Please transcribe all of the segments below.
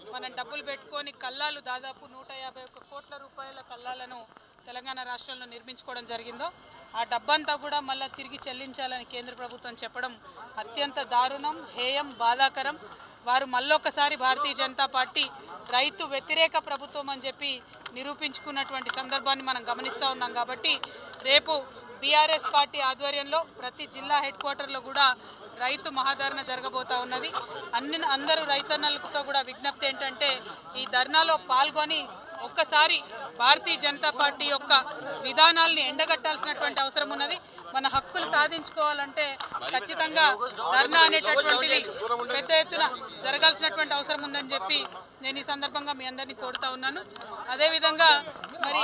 మనం డబ్బులు పెట్టుకొని కల్లాలు దాదాపు నూట యాభై ఒక్క కోట్ల రూపాయల కల్లాలను తెలంగాణ రాష్ట్రంలో నిర్మించుకోవడం జరిగిందో ఆ డబ్బంతా కూడా మళ్ళీ తిరిగి చెల్లించాలని కేంద్ర ప్రభుత్వం చెప్పడం అత్యంత దారుణం హేయం బాధాకరం వారు మళ్ళొకసారి భారతీయ జనతా పార్టీ రైతు వ్యతిరేక ప్రభుత్వం అని చెప్పి నిరూపించుకున్నటువంటి సందర్భాన్ని మనం గమనిస్తూ ఉన్నాం కాబట్టి రేపు బీఆర్ఎస్ పార్టీ ఆధ్వర్యంలో ప్రతి జిల్లా హెడ్ క్వార్టర్లో కూడా రైతు మహాధరణ జరగబోతా ఉన్నది అన్ని అందరూ రైతన్నలతో కూడా విజ్ఞప్తి ఏంటంటే ఈ ధర్నాలో పాల్గొని ఒక్కసారి భారతీయ జనతా పార్టీ యొక్క విధానాల్ని ఎండగట్టాల్సినటువంటి అవసరం ఉన్నది మన హక్కులు సాధించుకోవాలంటే ఖచ్చితంగా ధర్నా అనేటటువంటిది పెద్ద ఎత్తున జరగాల్సినటువంటి అవసరం ఉందని చెప్పి నేను ఈ సందర్భంగా మీ అందరినీ కోరుతా ఉన్నాను అదేవిధంగా మరి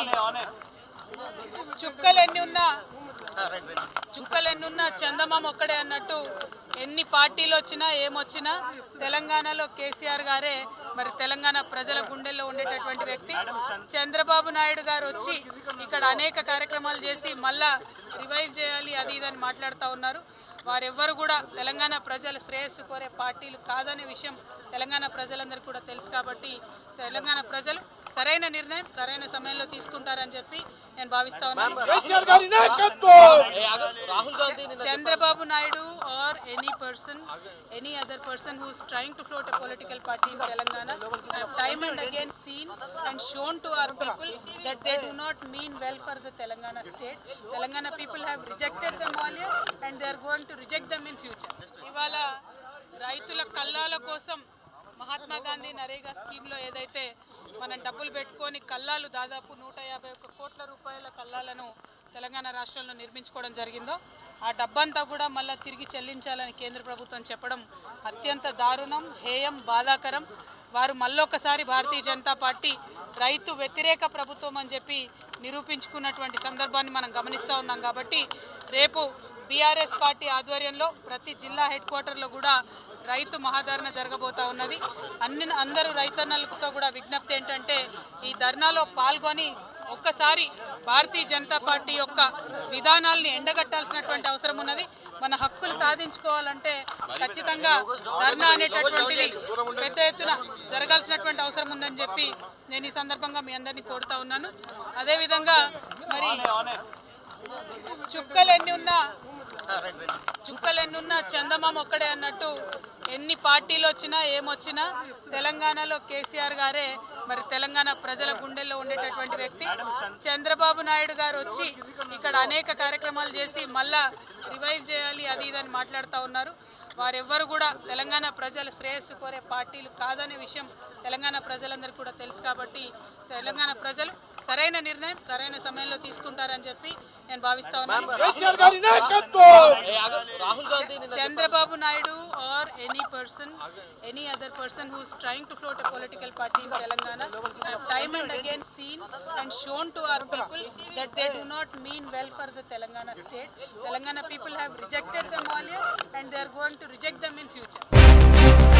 చుక్కలు ఎన్ని ఉన్నా చుక్కలు ఎన్ని ఉన్నా చందమామ ఒక్కడే అన్నట్టు ఎన్ని పార్టీలు వచ్చినా ఏమొచ్చినా తెలంగాణలో కేసీఆర్ గారే మరి తెలంగాణ ప్రజల గుండెల్లో ఉండేటటువంటి వ్యక్తి చంద్రబాబు నాయుడు గారు వచ్చి ఇక్కడ అనేక కార్యక్రమాలు చేసి మళ్ళా రివైవ్ చేయాలి అది ఇదని మాట్లాడుతూ ఉన్నారు వారెవ్వరు కూడా తెలంగాణ ప్రజల శ్రేయస్సు కోరే పార్టీలు కాదనే విషయం తెలంగాణ ప్రజలందరికీ కూడా తెలుసు కాబట్టి తెలంగాణ ప్రజలు సరైన నిర్ణయం సరైన సమయంలో తీసుకుంటారని చెప్పి నేను భావిస్తా ఉన్నాను కేసీఆర్ గారి నాయకత్వం రాహుల్ గాంధీ నిన్న Chandrababu Naidu or any person, any other person who is trying to float a political party in Telangana have time and again seen and shown to our people that they do not mean well for the Telangana state. Telangana people have rejected them earlier and they are going to reject them in future. ఇవాళ రైతుల కల్లాల కోసం మహాత్మా గాంధీ నరేగా స్కీమ్లో ఏదైతే మనం డబ్బులు పెట్టుకొని కల్లాలు దాదాపు నూట యాభై ఒక్క కోట్ల రూపాయల కల్లాలను తెలంగాణ రాష్ట్రంలో నిర్మించుకోవడం జరిగిందో ఆ డబ్బంతా కూడా మళ్ళీ తిరిగి చెల్లించాలని కేంద్ర ప్రభుత్వం చెప్పడం అత్యంత దారుణం హేయం బాధాకరం వారు మళ్ళొకసారి భారతీయ జనతా పార్టీ రైతు వ్యతిరేక ప్రభుత్వం అని చెప్పి నిరూపించుకున్నటువంటి సందర్భాన్ని మనం గమనిస్తూ ఉన్నాం కాబట్టి రేపు బీఆర్ఎస్ పార్టీ ఆధ్వర్యంలో ప్రతి జిల్లా హెడ్ క్వార్టర్లో కూడా రైతు మహాధరణ జరగబోతా ఉన్నది అన్ని అందరూ రైతన్నలతో కూడా విజ్ఞప్తి ఏంటంటే ఈ ధర్నాలో పాల్గొని ఒక్కసారి భారతీయ జనతా పార్టీ యొక్క విధానాల్ని ఎండగట్టాల్సినటువంటి అవసరం ఉన్నది మన హక్కులు సాధించుకోవాలంటే ఖచ్చితంగా ధర్నా అనేటటువంటిది పెద్ద ఎత్తున జరగాల్సినటువంటి అవసరం ఉందని చెప్పి నేను ఈ సందర్భంగా మీ అందరినీ కోరుతా ఉన్నాను అదేవిధంగా మరి చుక్కలు ఎన్ని ఉన్నా చుక్కలు ఎన్ని ఉన్నా చందమామ ఒక్కడే అన్నట్టు ఎన్ని పార్టీలు వచ్చినా ఏమొచ్చినా తెలంగాణలో కేసీఆర్ గారే మరి తెలంగాణ ప్రజల గుండెల్లో ఉండేటటువంటి వ్యక్తి చంద్రబాబు నాయుడు గారు వచ్చి ఇక్కడ అనేక కార్యక్రమాలు చేసి మళ్ళా రివైవ్ చేయాలి అది ఇదని మాట్లాడుతూ ఉన్నారు వారెవ్వరు కూడా తెలంగాణ ప్రజల శ్రేయస్సు కోరే పార్టీలు కాదనే విషయం తెలంగాణ ప్రజలందరికీ కూడా తెలుసు కాబట్టి తెలంగాణ ప్రజలు సరైన నిర్ణయం సరైన సమయంలో తీసుకుంటారని చెప్పి నేను భావిస్తా ఉన్నాను కేసీఆర్ గారి నాయకత్వం రాహుల్ గాంధీ నిన్న Chandrababu Naidu or any person, any other person who is trying to float a political party in Telangana have time and again seen and shown to our people that they do not mean well for the Telangana state. Telangana people have rejected them earlier and they are going to reject them in future.